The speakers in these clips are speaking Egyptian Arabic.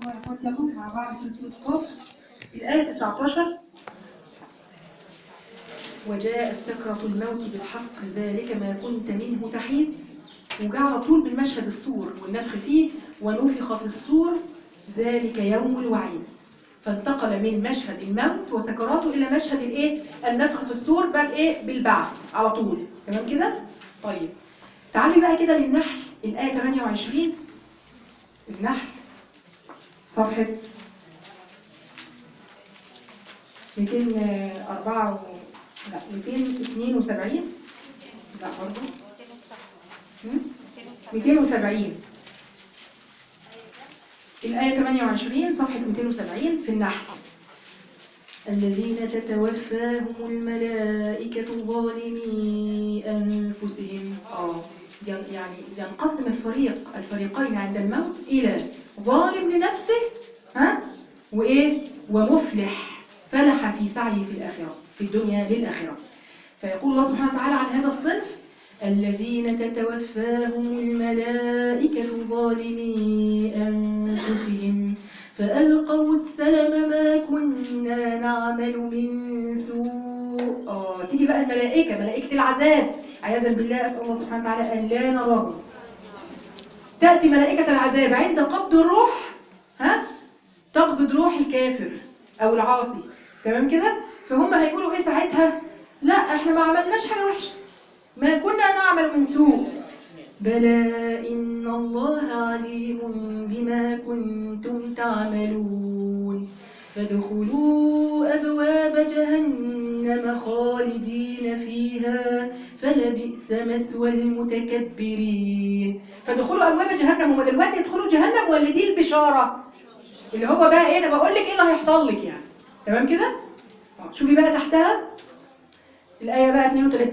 ونقول لكم مع بعض في سورة قاف الآية 19 وجاءت سكرة الموت بالحق ذلك ما كنت منه تحيد وجاء على طول بالمشهد الصور والنفخ فيه ونفخ في الصور ذلك يوم الوعيد فانتقل من مشهد الموت وسكراته إلى مشهد الايه النفخ في الصور بل ايه بالبعث على طول تمام كده طيب تعالي بقى كده للنحل الآية 28 النحل صفحة 204 و... لا 272 لا برضه 270 الآية 28 صفحة 270 في النحل الذين تتوفاهم الملائكة ظالمي أنفسهم آه يعني ينقسم الفريق الفريقين عند الموت إلى ظالم لنفسه ها وإيه ومفلح فلح في سعيه في الآخرة في الدنيا للآخرة فيقول الله سبحانه وتعالى عن هذا الصنف الذين تتوفاهم الملائكة ظالمي أنفسهم فألقوا السلم ما كنا نعمل من سوء آه تيجي بقى الملائكة ملائكة العذاب عياذا بالله أسأل الله سبحانه وتعالى أن لا نراهم تأتي ملائكة العذاب عند قبض الروح ها تقبض روح الكافر أو العاصي تمام كده فهم هيقولوا إيه ساعتها لا احنا ما عملناش حاجة وحشة ما كنا نعمل من سوء بلى إن الله عليم بما كنتم تعملون فادخلوا أبواب جهنم خالدين فيها فلبئس مثوى المتكبرين فادخلوا أبواب جهنم هم دلوقتي يدخلوا جهنم ولا دي البشارة اللي هو بقى ايه انا بقول لك ايه اللي هيحصل لك يعني تمام كده شوفي بقى تحتها الآية بقى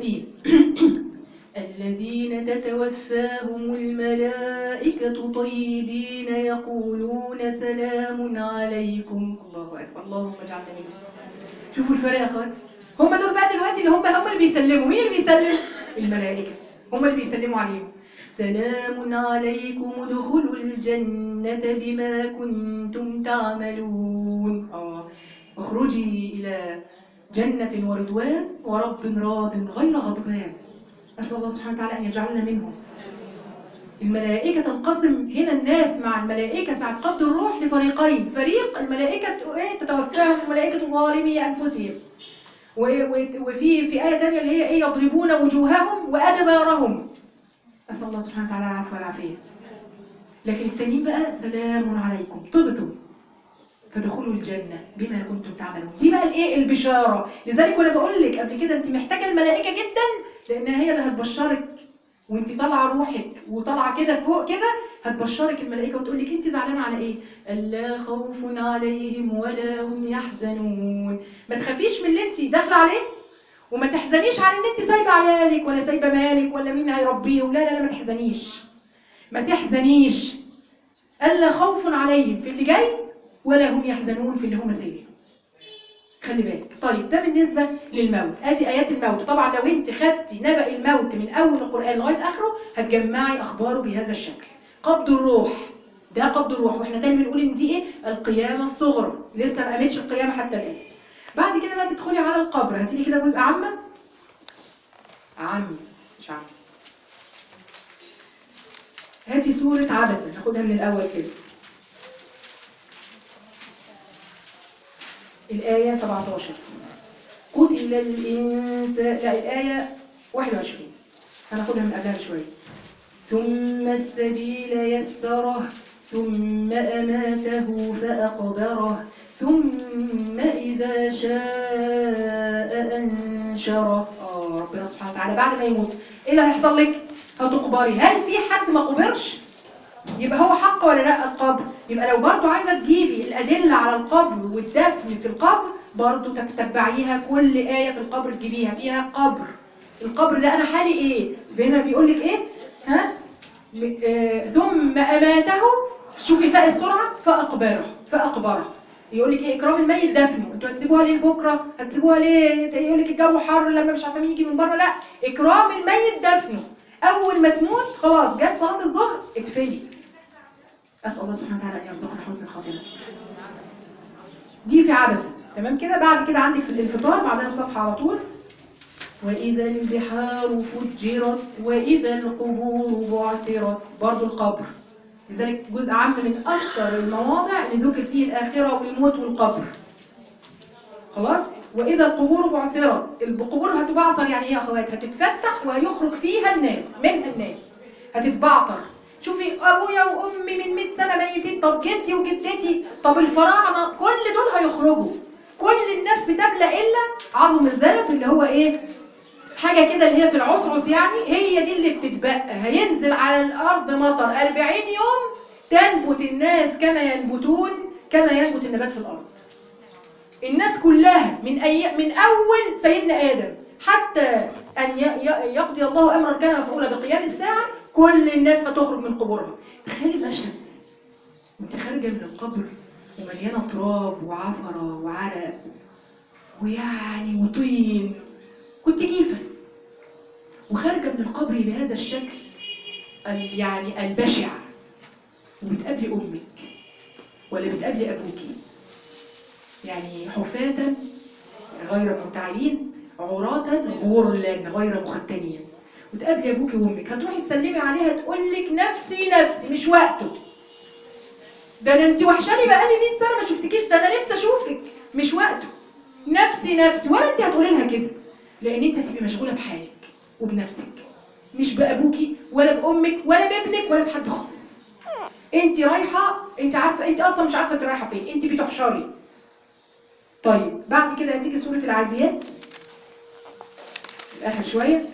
32 الذين تتوفاهم الملائكة طيبين يقولون سلام عليكم الله أكبر اللهم اجعلنا منهم شوفوا الفرق يا أخوات هم دول بقى دلوقتي اللي هم هم اللي بيسلموا مين اللي بيسلم الملائكة هم اللي بيسلموا عليهم سلام عليكم ادخلوا الجنة بما كنتم تعملون آه اخرجي إلى جنة ورضوان ورب راض غير غضبان أسأل الله سبحانه وتعالى أن يجعلنا منهم الملائكة تنقسم هنا الناس مع الملائكة ساعة قبض الروح لفريقين فريق الملائكة تتوفاهم الملائكة ظالمي أنفسهم وفي في آية تانية اللي هي إيه يضربون وجوههم وأدبارهم أسأل الله سبحانه وتعالى العفو والعافية لكن التانيين بقى سلام عليكم طبتم فدخلوا الجنة بما كنتم تعملون دي بقى الايه البشارة لذلك وانا بقول لك قبل كده انت محتاجة الملائكة جدا لانها هي اللي هتبشرك وانت طالعه روحك وطالعه كده فوق كده هتبشرك الملائكه وتقول لك انت زعلانه على ايه الا خوف عليهم ولا هم يحزنون ما تخافيش من اللي انت داخله عليه وما تحزنيش على ان انت سايبه عيالك ولا سايبه مالك ولا مين هيربيهم لا لا لا ما تحزنيش ما تحزنيش الا خوف عليهم في اللي جاي ولا هم يحزنون في اللي هم سايبينه خلي بالك طيب ده بالنسبة للموت ادي ايات الموت طبعا لو انت خدتي نبأ الموت من اول القرآن لغاية اخره هتجمعي اخباره بهذا الشكل قبض الروح ده قبض الروح واحنا تاني بنقول ان دي ايه القيامة الصغرى لسه ما قامتش القيامة حتى الان بعد كده بقى تدخلي على القبر هاتي لي كده جزء عامة عام مش عام هاتي سورة عبسة ناخدها من الاول كده الآية 17 قتل الإنسان لا الآية 21 هناخدها من قبلها بشوية ثم السبيل يسره ثم أماته فأقبره ثم إذا شاء أنشره آه ربنا سبحانه وتعالى بعد ما يموت إيه اللي هيحصل لك؟ هتقبري هل في حد ما قبرش؟ يبقى هو حق ولا لا القبر يبقى لو برضو عايزة تجيبي الأدلة على القبر والدفن في القبر برضو تتبعيها كل آية في القبر تجيبيها فيها قبر القبر ده أنا حالي إيه هنا بيقول لك إيه ها آه ثم أماته شوفي فاء السرعة فأقبره فأقبره يقول لك ايه اكرام الميت دفنه انتوا هتسيبوها ليه لبكره هتسيبوها ليه يقول لك الجو حر لما مش عارفه مين يجي من بره لا اكرام الميت دفنه اول ما تموت خلاص جت صلاه الظهر اتفلي أسأل الله سبحانه وتعالى أن يرزقنا حسن الخاتمة دي في عبسة تمام كده بعد كده عندك في الانفطار بعدها بصفحة على طول وإذا البحار فجرت وإذا القبور بعثرت برضو القبر لذلك جزء عام من أكثر المواضع اللي ذكر فيه الآخرة والموت والقبر خلاص وإذا القبور بعثرت القبور هتبعثر يعني إيه يا أخوات هتتفتح ويخرج فيها الناس منها الناس هتتبعثر شوفي أبويا وأمي من 100 سنة ميتين طب جدي وجدتي طب الفراعنة كل دول هيخرجوا كل الناس بتبلى إلا عظم الذنب اللي هو إيه حاجة كده اللي هي في العصعص يعني هي دي اللي بتتبقى هينزل على الأرض مطر 40 يوم تنبت الناس كما ينبتون كما ينبت النبات في الأرض الناس كلها من أي من أول سيدنا آدم حتى أن ي- ي- يقضي الله أمرا كان مفعولا بقيام الساعة كل الناس هتخرج من قبورها تخيلي المشهد وانت خارجة من القبر ومليانة تراب وعفرة وعرق ويعني وطين كنت كيفة وخارجة من القبر بهذا الشكل ال- يعني البشع وبتقابلي أمك ولا بتقابلي أبوكي يعني حفاة غير منتعلين عراة غرلا غير مختنين وتقابلي ابوكي وامك هتروحي تسلمي عليها تقول لك نفسي نفسي مش وقته ده انا انت وحشاني بقالي 100 سنه ما شفتكيش ده انا نفسي اشوفك مش وقته نفسي نفسي ولا انت هتقولي لها كده لان انت هتبقي مشغوله بحالك وبنفسك مش بابوكي ولا بامك ولا بابنك ولا بحد خالص انت رايحه انت عارفه انت اصلا مش عارفه انت رايحه فين انت بتحشري طيب بعد كده هتيجي سورة العاديات آخر شوية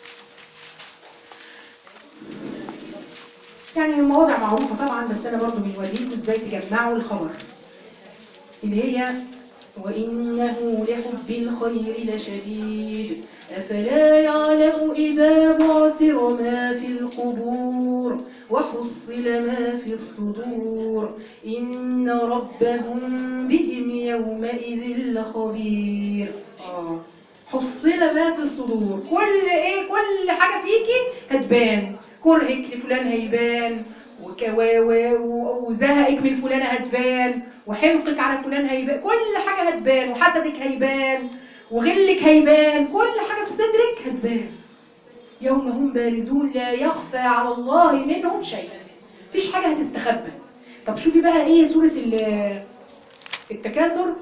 يعني المواضع معروفة طبعا بس أنا برضو بنوريكم إزاي تجمعوا الخبر اللي هي وإنه لحب الخير لشديد أفلا يعلم إذا بعثر ما في القبور وحصل ما في الصدور إن ربهم بهم يومئذ لخبير آه. حصل ما في الصدور كل ايه كل حاجة فيكي هتبان كرهك لفلان هيبان وك- و- و- و- وزهقك من فلانة هتبان وحنقك على فلان هيبان كل حاجة هتبان وحسدك هيبان وغلك هيبان كل حاجة في صدرك هتبان يوم هم بارزون لا يخفى على الله منهم شيء مفيش حاجة هتستخبى طب شوفي بقى ايه سورة ال- التكاثر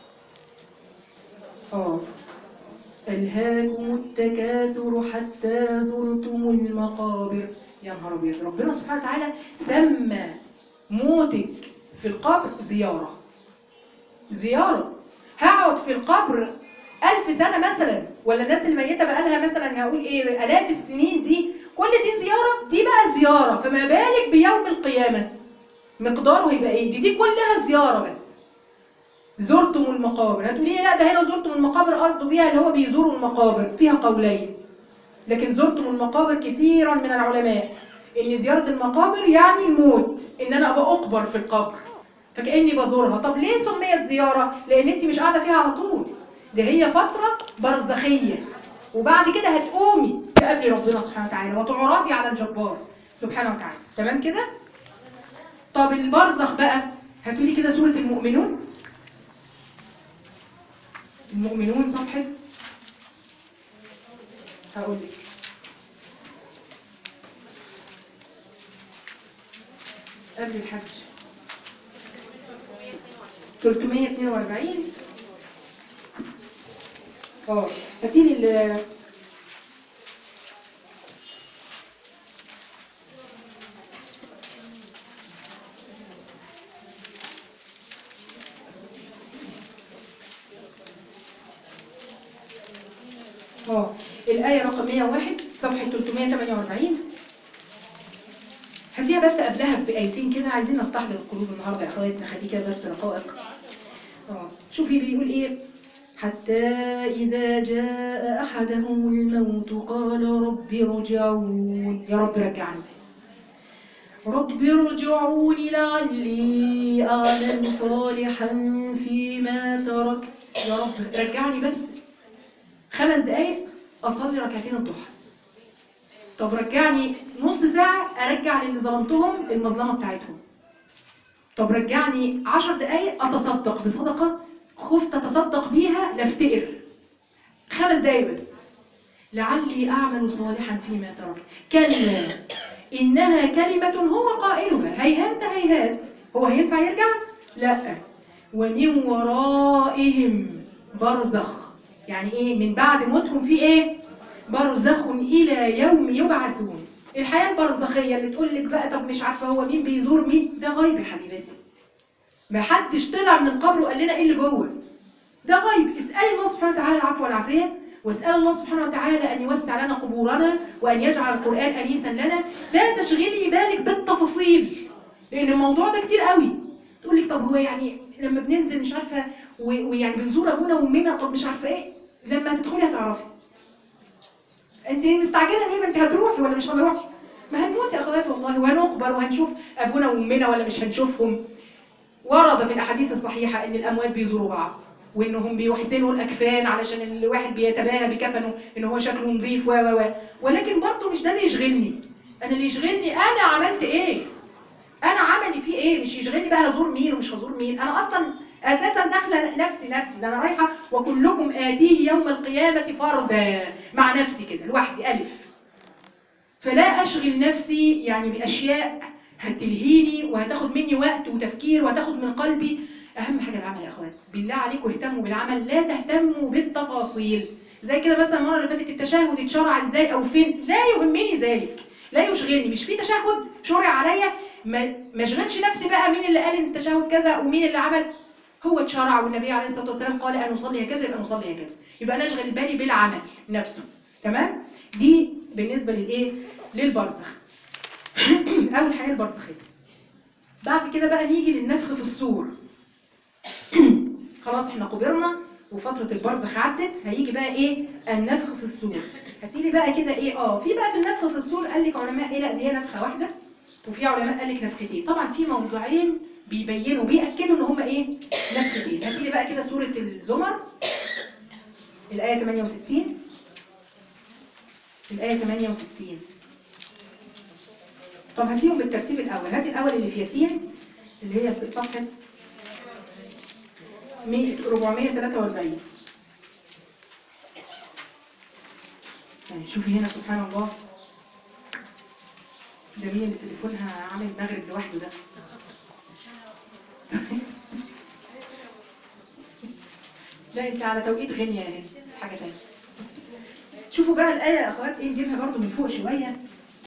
اه ألهاكم التكاثر حتى زرتم المقابر يا نهار أبيض ربنا سبحانه وتعالى سمى موتك في القبر زيارة زيارة هقعد في القبر ألف سنة مثلا ولا الناس اللي ميتة بقى لها مثلا هقول إيه آلاف السنين دي كل دي زيارة دي بقى زيارة فما بالك بيوم القيامة مقداره هيبقى إيه دي دي كلها زيارة بس زرتم المقابر هتقولي لي لا ده هنا زرتم المقابر قصده بيها اللي هو بيزوروا المقابر فيها قولين لكن زرتم المقابر كثيرا من العلماء ان زيارة المقابر يعني الموت ان انا ابقى اقبر في القبر فكأني بزورها طب ليه سميت زيارة لان انت مش قاعدة فيها على طول ده هي فترة برزخية وبعد كده هتقومي تقابلي ربنا سبحانه وتعالى وتعرضي على الجبار سبحانه وتعالى تمام كده طب البرزخ بقى هتقولي كده سورة المؤمنون المؤمنون صفحة هقول لك قبل الحج 342 اه هاتي لي ال اه الآية رقم 101 صفحة 348 هديها بس قبلها بآيتين كده عايزين نستحضر القلوب النهارده يا اخواتي نخليه كده درس رقائق اه شوفي بيقول ايه حتى إذا جاء أحدهم الموت قال رب ارجعون يا رب رجعني رب ارجعون لعلي أعمل صالحا فيما تركت يا رب رجعني بس خمس دقايق أصلي ركعتين الضحى طب رجعني نص ساعة أرجع للي ظلمتهم المظلمة بتاعتهم طب رجعني عشر دقايق اتصدق بصدقه خفت اتصدق بيها لافتقر خمس دقايق بس لعلي اعمل صالحا فيما ترك كلا انها كلمه هو قائلها هيهات هيهات هو هينفع يرجع لا ومن ورائهم برزخ يعني ايه من بعد موتهم في ايه برزخ الى يوم يبعثون الحياه البرزخيه اللي تقول لك بقى طب مش عارفه هو مين بيزور مين ده غيب يا حبيبتي ما حدش طلع من القبر وقال لنا ايه اللي جوه ده غيب اسالي الله سبحانه وتعالى العفو والعافيه واسال الله سبحانه وتعالى ان يوسع لنا قبورنا وان يجعل القران انيسا لنا لا تشغلي بالك بالتفاصيل لان الموضوع ده كتير قوي تقول لك طب هو يعني لما بننزل مش عارفه و- ويعني بنزور ابونا وامنا طب مش عارفه ايه لما تدخلي هتعرفي انت مستعجله ليه ما انت هتروحي ولا مش هنروح ما هنموت يا اخوات والله وهنقبر وهنشوف ابونا وامنا ولا مش هنشوفهم ورد في الاحاديث الصحيحه ان الاموات بيزوروا بعض وانهم بيحسنوا الاكفان علشان الواحد بيتباهى بكفنه ان هو شكله نظيف و و و ولكن برضه مش ده اللي يشغلني انا اللي يشغلني انا عملت ايه انا عملي فيه ايه مش يشغلني بقى هزور مين ومش هزور مين انا اصلا اساسا داخله نفسي نفسي ده انا رايحه وكلكم اتيه يوم القيامه فردا مع نفسي كده لوحدي الف فلا اشغل نفسي يعني باشياء هتلهيني وهتاخد مني وقت وتفكير وهتاخد من قلبي اهم حاجه العمل يا اخوات بالله عليكم اهتموا بالعمل لا تهتموا بالتفاصيل زي كده مثلا المره اللي فاتت التشهد اتشرع ازاي او فين لا يهمني ذلك لا يشغلني مش في تشهد شرع عليا ما ما اشغلش نفسي بقى مين اللي قال ان التشهد كذا ومين اللي عمل هو اتشرع والنبي عليه الصلاه والسلام قال ان نصلي كذا يبقى نصلي كذا يبقى انا اشغل بالي بالعمل نفسه تمام دي بالنسبه للايه للبرزخ اول حاجه البرزخيه بعد كده بقى نيجي للنفخ في الصور خلاص احنا قبرنا وفترة البرزخ عدت هيجي بقى ايه النفخ في الصور هتيجي بقى كده ايه اه في بقى في النفخ في الصور قال لك علماء ايه لا دي هي نفخة واحدة وفي علماء قال لك نفختين طبعا في موضوعين بيبينوا بيأكدوا ان هما ايه نفختين هتيجي بقى كده سورة الزمر الآية 68 الآية 68 طب هاتيهم بالترتيب الأول هاتي الأول اللي في ياسين اللي هي صفحة 100 443 يعني شوفي هنا سبحان الله ده مين اللي تليفونها عامل مغرب لوحده ده لا انت على توقيت غنية اهي حاجة تانية شوفوا بقى الآية يا أخوات إيه نجيبها برضو من فوق شوية